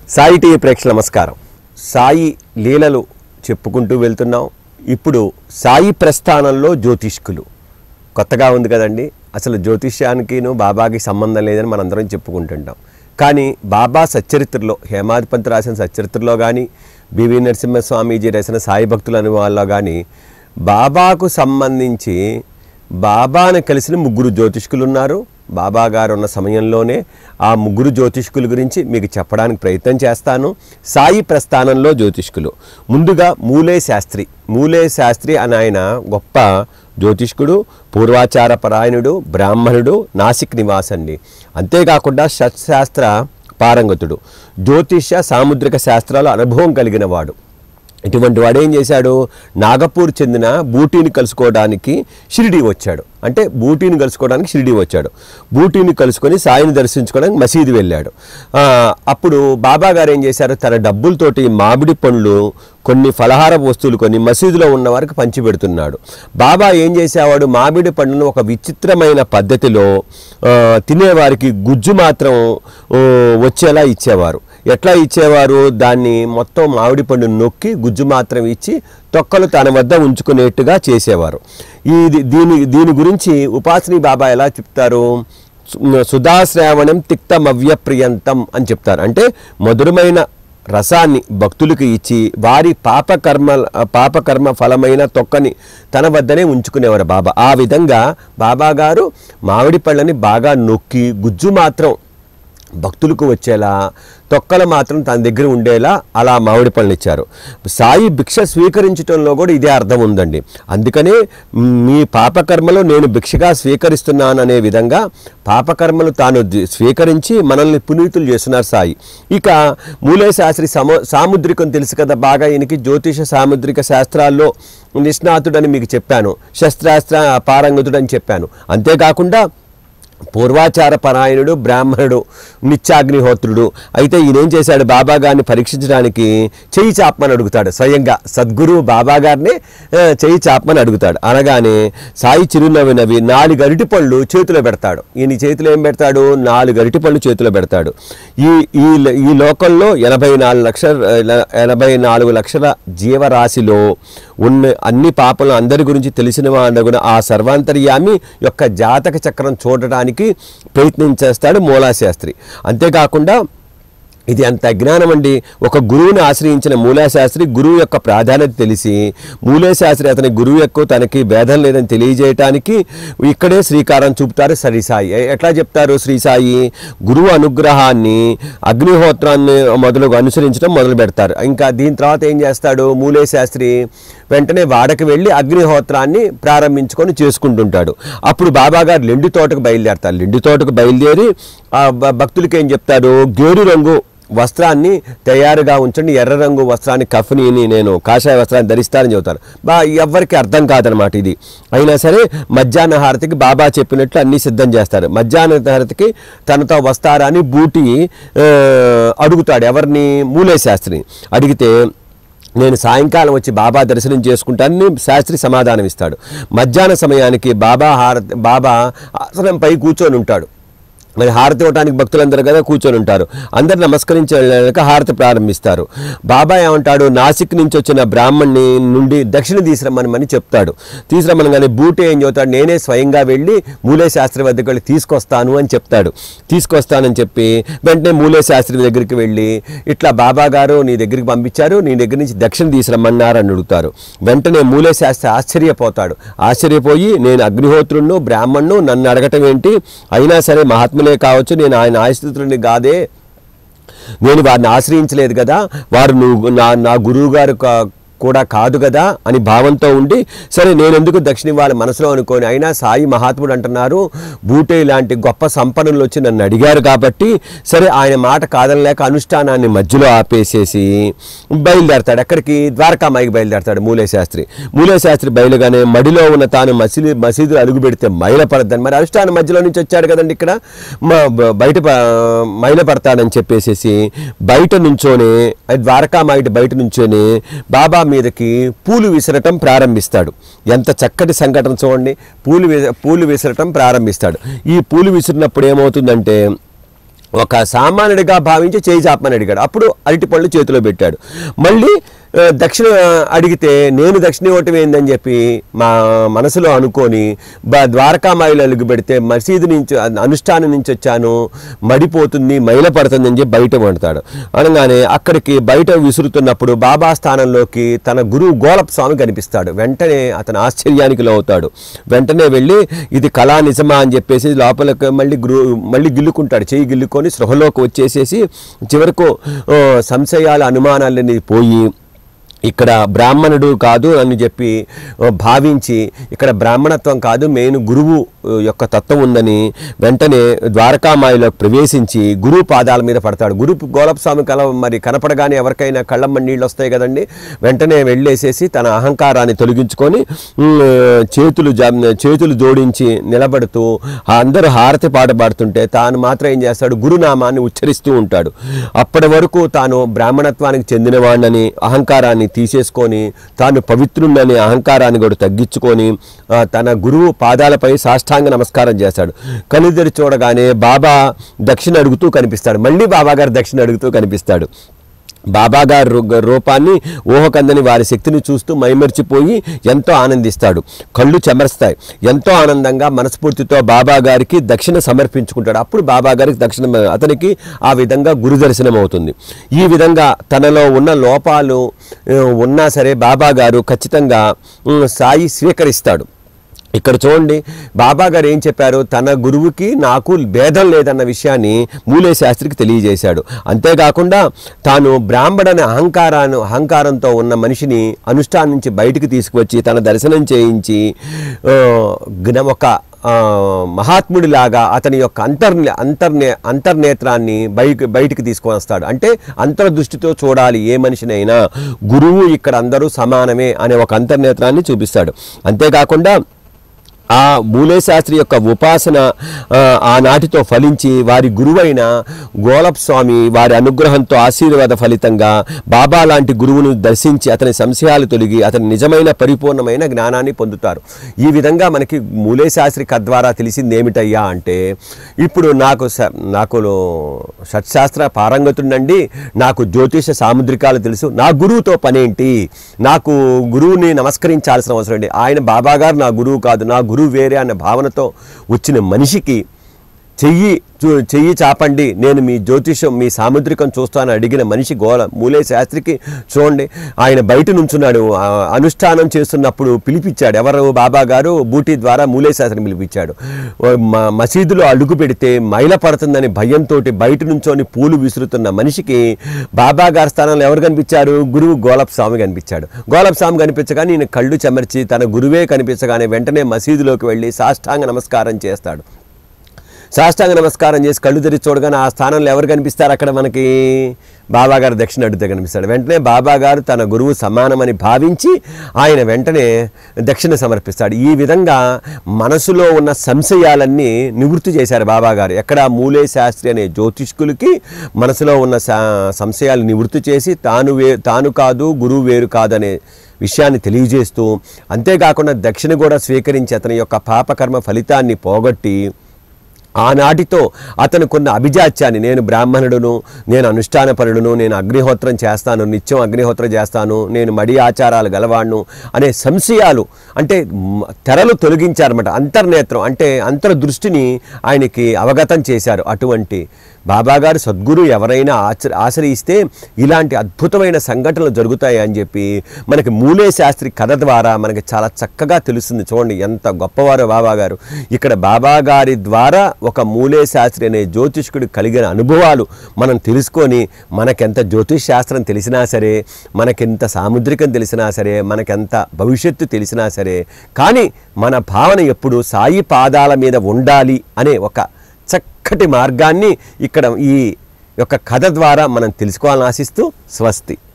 Sai TV ప్రేక్షకుల నమస్కారం సాయి లీలలు చెప్పుకుంటూ వెళ్తున్నాం ఇప్పుడు సాయి ప్రస్థానంలో జ్యోతిష్కులు కొత్తగా ఉంది కదండి అసలు జ్యోతిష్యానికిను బాబాకి సంబంధం లేదని మనందరం చెప్పుకుంటుంటాం కానీ బాబా సచ్చరిత్రలో హేమాధిపతి రాసిన సచ్చరిత్రలో కానీ బివి నరసింహస్వామీజీ రాసిన సాయి భక్తుల అనుభవాల్లో కానీ బాబాకు సంబంధించి బాబాను కలిసిన ముగ్గురు జ్యోతిష్కులు ఉన్నారు బాబా గారు ఉన్న సమయంలోనే ఆ ముగ్గురు జ్యోతిష్కుల గురించి మీకు చెప్పడానికి ప్రయత్నం చేస్తాను సాయి ప్రస్థానంలో జ్యోతిష్కులు ముందుగా మూలే శాస్త్రి మూలే శాస్త్రి అని ఆయన గొప్ప జ్యోతిష్కుడు పూర్వాచార పరాయణుడు బ్రాహ్మణుడు నాసిక్ నివాసండి అంతేకాకుండా షట్శాస్త్ర పారంగతుడు జ్యోతిష్య సాముద్రిక శాస్త్రాల అనుభవం కలిగిన వాడు ఇటువంటి వాడు ఏం చేశాడు నాగపూర్ చెందిన బూటీని కలుసుకోవడానికి షిరిడి వచ్చాడు అంటే బూటీని కలుసుకోవడానికి షిరిడి వచ్చాడు బూటీని కలుసుకొని సాయిని దర్శించుకోవడానికి మసీదు వెళ్ళాడు ఆ, అప్పుడు బాబా గారు ఏం చేశారు తన డబ్బులతోటి మామిడి పండ్లు కొన్ని ఫలహార వస్తువులు కొన్ని మసీదులో ఉన్న వారికి పంచిపెడుతున్నాడు బాబా ఏం చేసేవాడు మామిడి పండ్లను ఒక విచిత్రమైన పద్ధతిలో ఆ, తినేవారికి గుజ్జు మాత్రం ఆ, వచ్చేలా ఇచ్చేవారు ఎట్లా ఇచ్చేవారు దాన్ని మొత్తం మామిడి పండు నొక్కి గుజ్జు మాత్రం ఇచ్చి తొక్కలు తన వద్ద ఉంచుకునేట్టుగా చేసేవారు ఈ దీని దీని గురించి ఉపాసని బాబా ఎలా చెప్తారు సు- సుధాశ్రావణం తిక్తమవ్యప్రియంతం అని చెప్తారు అంటే మధురమైన రసాన్ని భక్తులకు ఇచ్చి వారి పాపకర్మ పాపకర్మ ఫలమైన తొక్కని తన వద్దనే ఉంచుకునేవారు బాబా ఆ విధంగా బాబా గారు మామిడి పళ్ళని బాగా నొక్కి గుజ్జు మాత్రం భక్తులకు వచ్చేలా తొక్కలు మాత్రం తన దగ్గర ఉండేలా అలా మామిడి పళ్ళు ఇచ్చారు సాయి భిక్ష స్వీకరించడంలో కూడా ఇదే అర్థం ఉందండి అందుకనే మీ పాపకర్మలో నేను భిక్షగా స్వీకరిస్తున్నాను అనే విధంగా పాపకర్మలు తాను ది- స్వీకరించి మనల్ని పునీతులు చేస్తున్నారు సాయి ఇక మూలే శాస్త్రి సమో సాముద్రికం తెలుసు కదా బాగా ఈయనకి జ్యోతిష సాముద్రిక శాస్త్రాల్లో నిష్ణాతుడని మీకు చెప్పాను శస్త్రాస్త్ర పారంగతుడని చెప్పాను అంతేకాకుండా పూర్వాచార పరాయణుడు బ్రాహ్మణుడు నిత్యాగ్నిహోత్రుడు అయితే ఈయన ఏం చేశాడు బాబా గారిని పరీక్షించడానికి చెయ్యి చాపమని అడుగుతాడు స్వయంగా సద్గురువు బాబా గారిని ఆ, చెయ్యి చాపమని అడుగుతాడు అనగానే సాయి చిరునవ్వి నవ్వి నాలుగు అరటి పళ్ళు చేతిలో పెడతాడు ఈయన చేతిలో ఏం పెడతాడు నాలుగు అరటి పళ్ళు చేతిలో పెడతాడు ఈ ఈ ఈ లోకంలో ఎనభై నాలుగు లక్షల ఎనభై నాలుగు లక్షల జీవరాశిలో ఉన్న అన్ని పాపలు అందరి గురించి తెలిసిన వాడగున ఆ సర్వాంతర్యామి యొక్క జాతక చక్రం చూడటానికి ప్రయత్నం చేస్తాడు మూలాశాస్త్రి అంతేకాకుండా ఇది అంత అజ్ఞానం అండి ఒక గురువుని ఆశ్రయించిన మూలాశాస్త్రి గురువు యొక్క ప్రాధాన్యత తెలిసి మూలేశాస్త్రి అతని గురువు యొక్క తనకి భేదం లేదని తెలియజేయటానికి ఇక్కడే శ్రీకారం చూపుతారు శ్రీ సాయి ఎ- ఎట్లా చెప్తారు శ్రీ సాయి గురువు అనుగ్రహాన్ని అగ్నిహోత్రాన్ని మొదలు అనుసరించడం మొదలు పెడతారు ఇంకా దీని తర్వాత ఏం చేస్తాడు మూలేశాస్త్రి వెంటనే వాడకి వెళ్ళి అగ్నిహోత్రాన్ని ప్రారంభించుకొని చేసుకుంటుంటాడు అప్పుడు బాబా గారు లెండి తోటకు బయలుదేరతారు లెండి తోటకు బయలుదేరి ఆ భ- భక్తులకి ఏం చెప్తారు గేరు రంగు వస్త్రాన్ని తయారుగా ఉంచండి ఎర్ర రంగు వస్త్రాన్ని కఫ్నీని నేను కాషాయ వస్త్రాన్ని ధరిస్తానని చెబుతారు బా ఎవ్వరికి అర్థం కాదనమాట ఇది అయినా సరే మధ్యాహ్న హారతికి బాబా చెప్పినట్లు అన్నీ సిద్ధం చేస్తారు మధ్యాహ్న హారతికి తనతో వస్తారని బూటి ఆ, అడుగుతాడు ఎవరిని మూలే శాస్త్రిని అడిగితే నేను సాయంకాలం వచ్చి బాబా దర్శనం చేసుకుంటానని శాస్త్రి సమాధానం ఇస్తాడు మధ్యాహ్న సమయానికి బాబా హారతి బాబా ఆసనంపై కూర్చొని ఉంటాడు మరి హారతి ఇవ్వడానికి భక్తులందరూ కదా కూర్చొని ఉంటారు అందరు నమస్కరించి వెళ్ళాక హారతి ప్రారంభిస్తారు బాబా ఏమంటాడు నాసిక్ నుంచి వచ్చిన బ్రాహ్మణ్ణి నుండి దక్షిణ తీసురమ్మని చెప్తాడు తీసురమ్మనగానే బూటే ఏం చెబుతాడు నేనే స్వయంగా వెళ్ళి మూలే శాస్త్రి వద్దకు వెళ్ళి తీసుకొస్తాను అని చెప్తాడు తీసుకొస్తానని చెప్పి వెంటనే మూలే శాస్త్రి దగ్గరికి వెళ్ళి ఇట్లా బాబా గారు నీ దగ్గరికి పంపించారు నీ దగ్గర నుంచి దక్షిణ తీసురమ్మన్నారు అని అడుగుతారు వెంటనే మూలే శాస్త్రి ఆశ్చర్యపోతాడు ఆశ్చర్యపోయి నేను అగ్నిహోత్రుణ్ణు బ్రాహ్మణ్ణు నన్ను అడగటం ఏంటి అయినా సరే మహాత్ములే కావచ్చు నేను ఆయన ఆశ్రితుడిని కాదే నేను వారిని ఆశ్రయించలేదు కదా వారు నువ్వు నా నా గురువు గారు కా- కూడా కాదు కదా అని భావంతో ఉండి సరే నేను ఎందుకు దక్షిణ ఇవ్వాలి మనసులో అనుకోని అయినా సాయి మహాత్ముడు అంటున్నారు బూటే లాంటి గొప్ప సంపన్నులు వచ్చి నన్ను అడిగారు కాబట్టి సరే ఆయన మాట కాదనలేక అనుష్ఠానాన్ని మధ్యలో ఆపేసేసి బయలుదేరతాడు ఎక్కడికి ద్వారకామాయికి బయలుదేరతాడు మూలే శాస్త్రి మూలే శాస్త్రి బయలుగానే మడిలో ఉన్న తాను మసీదు మసీదులో అడుగు పెడితే మైలపడద్దని మరి అనుష్ఠానం మధ్యలో నుంచి వచ్చాడు కదండి ఇక్కడ మ- బ- బయట ప- మైలపడతాడని చెప్పేసేసి బయట నుంచోనే అది ద్వారకామాయిటి బయట నుంచోనే బాబా మీదకి పూలు విసరటం ప్రారంభిస్తాడు ఎంత చక్కటి సంఘటన చూడండి పూలు వి- పూలు విసరటం ప్రారంభిస్తాడు ఈ పూలు విసిరినప్పుడు ఏమవుతుందంటే ఒక సామాన్యుడిగా భావించి చేయి చాపమని అడిగాడు అప్పుడు అరటి పళ్ళు చేతిలో పెట్టాడు మళ్ళీ ఆ, దక్షిణ అడిగితే నేను దక్షిణ ఇవ్వటం ఏందని చెప్పి మా మనసులో అనుకొని బ ద్వారకామాయిలు అలుగు పెడితే మసీదు నుంచి అనుష్ఠానం నుంచి వచ్చాను మడిపోతుంది మైల పడుతుంది అని చెప్పి బయట పడతాడు అనగానే అక్కడికి బయట విసురుతున్నప్పుడు బాబా స్థానంలోకి తన గురువు గోలప్ స్వామి కనిపిస్తాడు వెంటనే అతను ఆశ్చర్యానికి లోవుతాడు వెంటనే వెళ్ళి ఇది కళా నిజమా అని చెప్పేసి లోపలికి మళ్ళీ గురు మళ్ళీ గిల్లుకుంటాడు చెయ్యి గిల్లుకొని సృహలోకి వచ్చేసేసి చివరకు ఆ, సంశయాలు అనుమానాలన్నీ పోయి ఇక్కడ బ్రాహ్మణుడు కాదు అని చెప్పి ఆ, భావించి ఇక్కడ బ్రాహ్మణత్వం కాదు మెయిన్ గురువు ఆ, యొక్క తత్వం ఉందని వెంటనే ద్వారకామాయిలోకి ప్రవేశించి గురువు పాదాల మీద పడతాడు గురు గోలపస్వామి కల మరి కనపడగానే ఎవరికైనా కళ్ళమ్మ నీళ్ళు వస్తాయి కదండి వెంటనే వెళ్ళేసేసి తన అహంకారాన్ని తొలగించుకొని ఉమ్, చేతులు జా- చేతులు జోడించి నిలబడుతూ అందరూ హారతి పాట పాడుతుంటే తాను మాత్రం ఏం చేస్తాడు గురునామాన్ని ఉచ్చరిస్తూ ఉంటాడు అప్పటి వరకు తాను బ్రాహ్మణత్వానికి చెందినవాడినని అహంకారాన్ని తీసేసుకొని తాను పవిత్రుడని అహంకారాన్ని కూడా తగ్గించుకొని ఆ, తన గురువు పాదాలపై సాష్టాంగ నమస్కారం చేశాడు కనుదరి చూడగానే బాబా దక్షిణ అడుగుతూ కనిపిస్తాడు మళ్ళీ బాబా గారు దక్షిణ అడుగుతూ కనిపిస్తాడు బాబా గారి రూ- రూపాన్ని ఊహకందని వారి శక్తిని చూస్తూ మైమర్చిపోయి ఎంతో ఆనందిస్తాడు కళ్ళు చెమరుస్తాయి ఎంతో ఆనందంగా మనస్ఫూర్తితో బాబా గారికి దక్షిణ సమర్పించుకుంటాడు అప్పుడు బాబా గారికి దక్షిణ అతనికి ఆ విధంగా గురు దర్శనం అవుతుంది ఈ విధంగా తనలో ఉన్న లోపాలు ఆ, ఉన్నా సరే బాబా గారు ఖచ్చితంగా ఉమ్, సాయి స్వీకరిస్తాడు ఇక్కడ చూడండి బాబా గారు ఏం చెప్పారు తన గురువుకి నాకు భేదం లేదన్న విషయాన్ని మూలే శాస్త్రికి తెలియజేశాడు అంతేకాకుండా తాను బ్రాహ్మణని అహంకారాన్ని అహంకారంతో ఉన్న మనిషిని అనుష్ఠానం నుంచి బయటికి తీసుకువచ్చి తన దర్శనం చేయించి ఆ, జ్ఞ- ఒక ఆ, మహాత్ముడిలాగా అతని యొక్క అంతర్నే అంతర్నే అంతర్నేత్రాన్ని బయట బయటికి తీసుకొని వస్తాడు అంటే అంతర్దృష్టితో చూడాలి ఏ మనిషినైనా గురువు ఇక్కడ అందరూ సమానమే అనే ఒక అంతర్నేత్రాన్ని చూపిస్తాడు అంతేకాకుండా ఆ మూలే శాస్త్రి యొక్క ఉపాసన ఆ, ఆనాటితో ఫలించి వారి గురువైన గోలప్ స్వామి వారి అనుగ్రహంతో ఆశీర్వాద ఫలితంగా బాబా లాంటి గురువును దర్శించి అతని సంశయాలు తొలగి అతని నిజమైన పరిపూర్ణమైన జ్ఞానాన్ని పొందుతారు ఈ విధంగా మనకి మూలే శాస్త్రి కథ ద్వారా తెలిసింది ఏమిటయ్యా అంటే ఇప్పుడు నాకు స- నాకు షట్శాస్త్ర పారంగతుండండి నాకు జ్యోతిష సాముద్రికాలు తెలుసు నా గురువుతో పనేంటి నాకు గురువుని నమస్కరించాల్సిన అవసరం ఏంటి ఆయన బాబా గారు నా గురువు కాదు నా గురువు వేరే అన్న భావనతో వచ్చిన మనిషికి చెయ్యి చూ- చెయ్యి చాపండి నేను మీ జ్యోతిషం మీ సాముద్రికం చూస్తాను అడిగిన మనిషి గోల మూలే శాస్త్రికి చూడండి ఆయన బయట నుంచున్నాడు ఆ, అనుష్ఠానం చేస్తున్నప్పుడు పిలిపించాడు ఎవరు బాబా గారు బూటీ ద్వారా మూలే శాస్త్రిని పిలిపించాడు ఓ మ- మసీదులో అడుగు పెడితే మైల పడుతుందని భయంతో బయట నుంచొని పూలు విసురుతున్న మనిషికి బాబా గారి స్థానంలో ఎవరు కనిపించారు గురువు గోలప్ స్వామి కనిపించాడు గోలప్ స్వామి కనిపించగానే ఈయన కళ్ళు చెమర్చి తన గురువే కనిపించగానే వెంటనే మసీదులోకి వెళ్ళి సాష్టాంగ నమస్కారం చేస్తాడు సాష్టాంగ నమస్కారం చేసి కళ్ళు తెరిచి చూడగానే ఆ స్థానంలో ఎవరు కనిపిస్తారు అక్కడ మనకి బాబా గారు దక్షిణ అడిగితే కనిపిస్తాడు వెంటనే బాబా గారు తన గురువు సమానమని భావించి ఆయన వెంటనే దక్షిణ సమర్పిస్తాడు ఈ విధంగా మనసులో ఉన్న సంశయాలన్నీ నివృత్తి చేశారు బాబా గారు ఎక్కడ మూలే శాస్త్రి అనే జ్యోతిష్కులకి మనసులో ఉన్న సా- సంశయాలు నివృత్తి చేసి తాను వే తాను కాదు గురువు వేరు కాదనే విషయాన్ని తెలియజేస్తూ అంతేకాకుండా దక్షిణ కూడా స్వీకరించి అతని యొక్క పాపకర్మ ఫలితాన్ని పోగొట్టి ఆనాటితో అతనుకున్న అభిజాత్యాన్ని నేను బ్రాహ్మణుడును నేను అనుష్ఠానపరుడును నేను అగ్నిహోత్రం చేస్తాను నిత్యం అగ్నిహోత్రం చేస్తాను నేను మడి ఆచారాలు గలవాణ్ణు అనే సంశయాలు అంటే మ్, తెరలు తొలగించారన్నమాట అంతర్నేత్రం అంటే అంతర్దృష్టిని ఆయనకి అవగతం చేశారు అటువంటి బాబాగారు సద్గురు ఎవరైనా ఆచ ఆశ్రయిస్తే ఇలాంటి అద్భుతమైన సంఘటనలు జరుగుతాయి అని చెప్పి మనకి మూలే శాస్త్రి కథ ద్వారా మనకి చాలా చక్కగా తెలుస్తుంది చూడండి ఎంత గొప్పవారో బాబాగారు ఇక్కడ బాబాగారి ద్వారా ఒక మూలే శాస్త్రి అనే జ్యోతిష్కుడు కలిగిన అనుభవాలు మనం తెలుసుకొని మనకెంత జ్యోతిష్ శాస్త్రం తెలిసినా సరే మనకెంత సాముద్రికం తెలిసినా సరే మనకెంత భవిష్యత్తు తెలిసినా సరే కానీ మన భావన ఎప్పుడు సాయి పాదాల మీద ఉండాలి అనే ఒక చక్కటి మార్గాన్ని ఇక్కడ ఈ యొక్క కథ ద్వారా మనం తెలుసుకోవాలని ఆశిస్తూ స్వస్తి